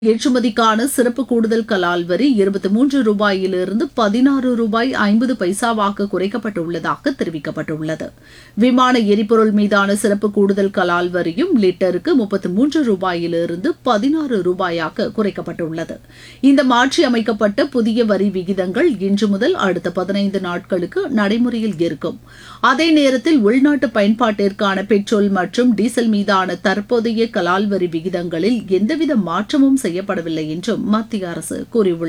ஏற்றுமதிக்கான சிறப்பு கூடுதல் கலால் வரி இருபத்தி மூன்று ரூபாயிலிருந்து பதினாறு ரூபாய் ஐம்பது பைசாவாக குறைக்கப்பட்டுள்ளதாக தெரிவிக்கப்பட்டுள்ளது விமான எரிபொருள் மீதான சிறப்பு கூடுதல் கலால் வரியும் லிட்டருக்கு முப்பத்தி மூன்று ரூபாயிலிருந்து பதினாறு ரூபாயாக குறைக்கப்பட்டுள்ளது இந்த மாற்றி அமைக்கப்பட்ட புதிய வரி விகிதங்கள் இன்று முதல் அடுத்த பதினைந்து நாட்களுக்கு நடைமுறையில் இருக்கும் அதே நேரத்தில் உள்நாட்டு பயன்பாட்டிற்கான பெட்ரோல் மற்றும் டீசல் மீதான தற்போதைய கலால் வரி விகிதங்களில் எந்தவித மாற்றமும் செய்யப்படவில்லை என்றும் மத்திய அரசு கூறியுள்ளது